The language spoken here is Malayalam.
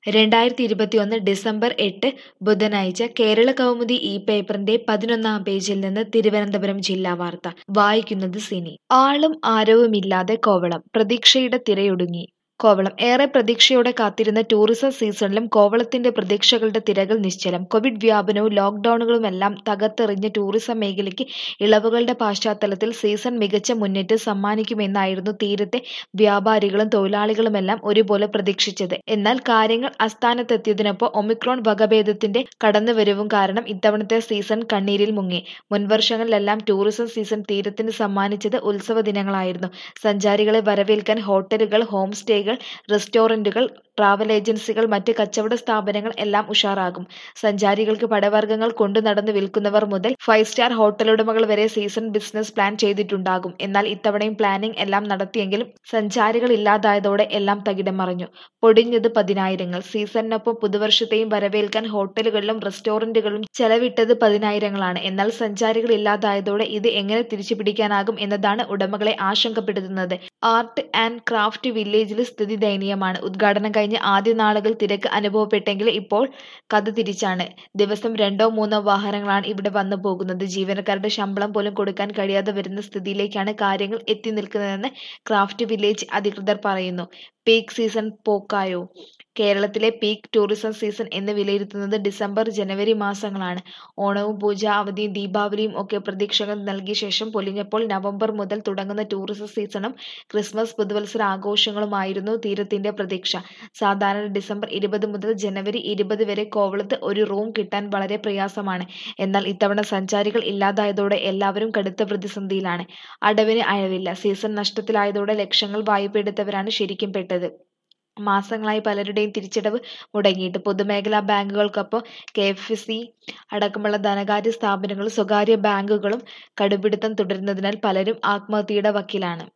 രണ്ടായിരത്തി ഇരുപത്തിയൊന്ന് ഡിസംബർ എട്ട് ബുധനാഴ്ച കേരള കൗമുദി ഈ പേപ്പറിന്റെ പതിനൊന്നാം പേജിൽ നിന്ന് തിരുവനന്തപുരം ജില്ലാ വാർത്ത വായിക്കുന്നത് സിനി ആളും ആരവുമില്ലാതെ കോവളം പ്രതീക്ഷയുടെ തിരയൊടുങ്ങി കോവളം ഏറെ പ്രതീക്ഷയോടെ കാത്തിരുന്ന ടൂറിസം സീസണിലും കോവളത്തിന്റെ പ്രതീക്ഷകളുടെ തിരകൾ നിശ്ചലം കോവിഡ് വ്യാപനവും ലോക്ഡൌണുകളുമെല്ലാം തകർത്തെറിഞ്ഞ ടൂറിസം മേഖലയ്ക്ക് ഇളവുകളുടെ പശ്ചാത്തലത്തിൽ സീസൺ മികച്ച മുന്നേറ്റം സമ്മാനിക്കുമെന്നായിരുന്നു തീരത്തെ വ്യാപാരികളും തൊഴിലാളികളുമെല്ലാം ഒരുപോലെ പ്രതീക്ഷിച്ചത് എന്നാൽ കാര്യങ്ങൾ അസ്ഥാനത്തെത്തിയതിനൊപ്പം ഒമിക്രോൺ വകഭേദത്തിന്റെ കടന്നുവരവും കാരണം ഇത്തവണത്തെ സീസൺ കണ്ണീരിൽ മുങ്ങി മുൻവർഷങ്ങളിലെല്ലാം ടൂറിസം സീസൺ തീരത്തിന് സമ്മാനിച്ചത് ഉത്സവ ദിനങ്ങളായിരുന്നു സഞ്ചാരികളെ വരവേൽക്കാൻ ഹോട്ടലുകൾ ഹോം സ്റ്റേകൾ റെസ്റ്റോറന്റുകൾ ട്രാവൽ ഏജൻസികൾ മറ്റ് കച്ചവട സ്ഥാപനങ്ങൾ എല്ലാം ഉഷാറാകും സഞ്ചാരികൾക്ക് പടവർഗ്ഗങ്ങൾ കൊണ്ടു നടന്ന് വിൽക്കുന്നവർ മുതൽ ഫൈവ് സ്റ്റാർ ഹോട്ടലുടമകൾ വരെ സീസൺ ബിസിനസ് പ്ലാൻ ചെയ്തിട്ടുണ്ടാകും എന്നാൽ ഇത്തവണയും പ്ലാനിംഗ് എല്ലാം നടത്തിയെങ്കിലും സഞ്ചാരികൾ ഇല്ലാതായതോടെ എല്ലാം തകിടം മറിഞ്ഞു പൊടിഞ്ഞത് പതിനായിരങ്ങൾ സീസണിനൊപ്പം പുതുവർഷത്തെയും വരവേൽക്കാൻ ഹോട്ടലുകളിലും റെസ്റ്റോറന്റുകളിലും ചെലവിട്ടത് പതിനായിരങ്ങളാണ് എന്നാൽ സഞ്ചാരികൾ ഇല്ലാതായതോടെ ഇത് എങ്ങനെ തിരിച്ചു പിടിക്കാനാകും എന്നതാണ് ഉടമകളെ ആശങ്കപ്പെടുത്തുന്നത് ആർട്ട് ആൻഡ് ക്രാഫ്റ്റ് വില്ലേജിൽ സ്ഥിതി ദയനീയമാണ് ഉദ്ഘാടനം കഴിഞ്ഞ് ആദ്യ നാളുകൾ തിരക്ക് അനുഭവപ്പെട്ടെങ്കിൽ ഇപ്പോൾ കഥ തിരിച്ചാണ് ദിവസം രണ്ടോ മൂന്നോ വാഹനങ്ങളാണ് ഇവിടെ വന്നു പോകുന്നത് ജീവനക്കാരുടെ ശമ്പളം പോലും കൊടുക്കാൻ കഴിയാതെ വരുന്ന സ്ഥിതിയിലേക്കാണ് കാര്യങ്ങൾ എത്തി നിൽക്കുന്നതെന്ന് ക്രാഫ്റ്റ് വില്ലേജ് അധികൃതർ പറയുന്നു പീക്ക് സീസൺ പോക്കായോ കേരളത്തിലെ പീക്ക് ടൂറിസം സീസൺ എന്ന് വിലയിരുത്തുന്നത് ഡിസംബർ ജനുവരി മാസങ്ങളാണ് ഓണവും പൂജ അവധിയും ദീപാവലിയും ഒക്കെ പ്രതീക്ഷകൾ നൽകിയ ശേഷം പൊലിഞ്ഞപ്പോൾ നവംബർ മുതൽ തുടങ്ങുന്ന ടൂറിസം സീസണും ക്രിസ്മസ് പുതുവത്സര ആഘോഷങ്ങളുമായിരുന്നു തീരത്തിന്റെ പ്രതീക്ഷ സാധാരണ ഡിസംബർ ഇരുപത് മുതൽ ജനുവരി ഇരുപത് വരെ കോവളത്ത് ഒരു റൂം കിട്ടാൻ വളരെ പ്രയാസമാണ് എന്നാൽ ഇത്തവണ സഞ്ചാരികൾ ഇല്ലാതായതോടെ എല്ലാവരും കടുത്ത പ്രതിസന്ധിയിലാണ് അടവിന് അയവില്ല സീസൺ നഷ്ടത്തിലായതോടെ ലക്ഷങ്ങൾ വായ്പയെടുത്തവരാണ് ശരിക്കും പെട്ടത് മാസങ്ങളായി പലരുടെയും തിരിച്ചടവ് മുടങ്ങിയിട്ട് പൊതുമേഖലാ ബാങ്കുകൾക്കൊപ്പം കെ എഫ് സി അടക്കമുള്ള ധനകാര്യ സ്ഥാപനങ്ങളും സ്വകാര്യ ബാങ്കുകളും കടുപിടുത്തം തുടരുന്നതിനാൽ പലരും ആത്മഹത്യയുടെ വക്കിലാണ്